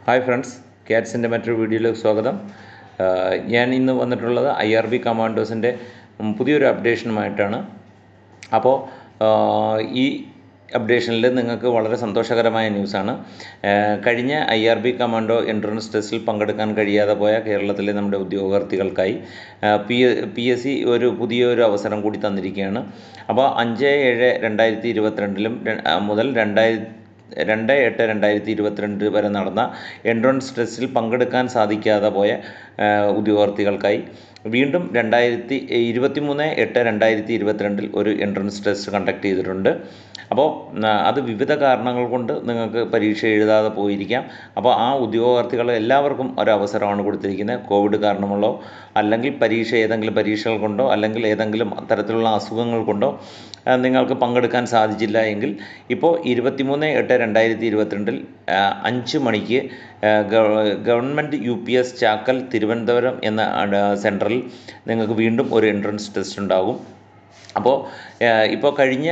hi friends ക്യാറ്റ്സിൻ്റെ മറ്റൊരു വീഡിയോയിലേക്ക് സ്വാഗതം ആഹ് ഞാൻ ഇന്ന് വന്നിട്ടുള്ളത് ഐ ആർ ബി കമാൻഡോസിൻ്റെ പുതിയൊരു അപ്ഡേഷനുമായിട്ടാണ് അപ്പോൾ ആഹ് ഈ അപ്ഡേഷനിൽ നിങ്ങൾക്ക് വളരെ സന്തോഷകരമായ ന്യൂസാണ് ആഹ് കഴിഞ്ഞ I R B commando entrance ടെസ്റ്റിൽ പങ്കെടുക്കാൻ കഴിയാതെ പോയ കേരളത്തിലെ നമ്മുടെ ഉദ്യോഗാർത്ഥികൾക്കായി പി പി എസ് സി ഒരു പുതിയൊരു അവസരം കൂടി തന്നിരിക്കുകയാണ് അപ്പോൾ അഞ്ച് ഏഴ് രണ്ടായിരത്തി ഇരുപത്തിരണ്ടിലും മുതൽ രണ്ടായിരത്തി രണ്ട് എട്ട് രണ്ടായിരത്തി ഇരുപത്തിരണ്ട് വരെ നടന്ന എൻട്രൻസ് ടെസ്റ്റിൽ പങ്കെടുക്കാൻ സാധിക്കാതെ പോയ ആ, ഉദ്യോഗാർത്ഥികൾക്കായി വീണ്ടും രണ്ടായിരത്തി ഇരുപത്തി മൂന്ന് എട്ട് രണ്ടായിരത്തി ഇരുപത്തിരണ്ടിൽ ഒരു എൻട്രൻസ് ടെസ്റ്റ് കണ്ടക്ട് ചെയ്തിട്ടുണ്ട് അപ്പോൾ ആ, അത് വിവിധ കാരണങ്ങൾ കൊണ്ട് നിങ്ങൾക്ക് പരീക്ഷ എഴുതാതെ പോയിരിക്കാം അപ്പോൾ ആ ഉദ്യോഗാർത്ഥികൾ എല്ലാവർക്കും ഒരവസരമാണ് കൊടുത്തിരിക്കുന്നത് കോവിഡ് കാരണമുള്ളോ അല്ലെങ്കിൽ പരീക്ഷ ഏതെങ്കിലും പരീക്ഷകൾ കൊണ്ടോ അല്ലെങ്കിൽ ഏതെങ്കിലും തരത്തിലുള്ള അസുഖങ്ങൾ കൊണ്ടോ ആ, നിങ്ങൾക്ക് പങ്കെടുക്കാൻ സാധിച്ചില്ല എങ്കിൽ ഇപ്പോൾ ഇരുപത്തിമൂന്ന് എട്ട് രണ്ടായിരത്തി ഇരുപത്തിരണ്ടിൽ അഞ്ച് മണിക്ക് ആ, gov- government U P S Chakkal Thiruvananthapuram എന്ന ആ, സെൻറ്ററിൽ നിങ്ങൾക്ക് വീണ്ടും ഒരു എൻട്രൻസ് ടെസ്റ്റ് ഉണ്ടാകും അപ്പോൾ ഇപ്പോൾ കഴിഞ്ഞ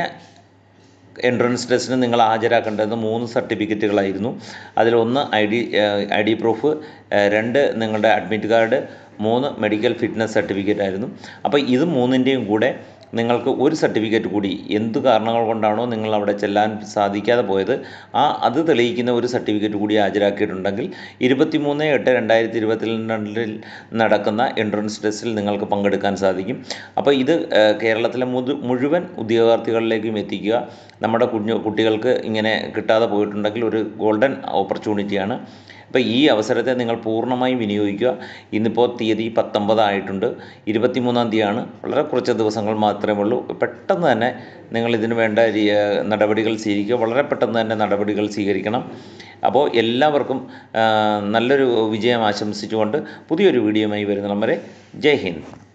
എൻട്രൻസ് ടെസ്റ്റിന് നിങ്ങൾ ഹാജരാക്കേണ്ടത് മൂന്ന് സർട്ടിഫിക്കറ്റുകളായിരുന്നു അതിലൊന്ന് I D I D proof രണ്ട് നിങ്ങളുടെ അഡ്മിറ്റ് കാർഡ് മൂന്ന് മെഡിക്കൽ ഫിറ്റ്നസ് സർട്ടിഫിക്കറ്റ് ആയിരുന്നു അപ്പോൾ ഇത് മൂന്നിൻ്റെയും കൂടെ നിങ്ങൾക്ക് ഒരു സർട്ടിഫിക്കറ്റ് കൂടി എന്ത് കാരണങ്ങൾ കൊണ്ടാണോ നിങ്ങൾ അവിടെ ചെല്ലാൻ സാധിക്കാതെ പോയത് ആ അത് തെളിയിക്കുന്ന ഒരു സർട്ടിഫിക്കറ്റ് കൂടി ഹാജരാക്കിയിട്ടുണ്ടെങ്കിൽ ഇരുപത്തിമൂന്ന് എട്ട് രണ്ടായിരത്തി ഇരുപത്തിരണ്ടിൽ നടക്കുന്ന എൻട്രൻസ് ടെസ്റ്റിൽ നിങ്ങൾക്ക് പങ്കെടുക്കാൻ സാധിക്കും അപ്പോൾ ഇത് ഏഹ്, കേരളത്തിലെ മുതു മുഴുവൻ ഉദ്യോഗാർത്ഥികളിലേക്കും എത്തിക്കുക നമ്മുടെ കുഞ്ഞു കുട്ടികൾക്ക് ഇങ്ങനെ കിട്ടാതെ പോയിട്ടുണ്ടെങ്കിൽ ഒരു ഗോൾഡൻ ഓപ്പർച്യൂണിറ്റിയാണ് അപ്പോൾ ഈ അവസരത്തെ നിങ്ങൾ പൂർണ്ണമായും വിനിയോഗിക്കുക ഇന്നിപ്പോൾ തീയതി പത്തൊമ്പതായിട്ടുണ്ട് ഇരുപത്തിമൂന്നാം തീയതിയാണ് വളരെ കുറച്ച് ദിവസങ്ങൾ മാത്രമേ ഉള്ളൂ പെട്ടെന്ന് തന്നെ നിങ്ങൾ ഇതിന് വേണ്ട രീ- നടപടികൾ സ്വീകരിക്കുക വളരെ പെട്ടെന്ന് തന്നെ നടപടികൾ സ്വീകരിക്കണം അപ്പോൾ എല്ലാവർക്കും ആ, നല്ലൊരു വിജയം ആശംസിച്ചുകൊണ്ട് പുതിയൊരു വീഡിയോയുമായി വരുന്നിടം വരെ ജയ് ഹിന്ദ്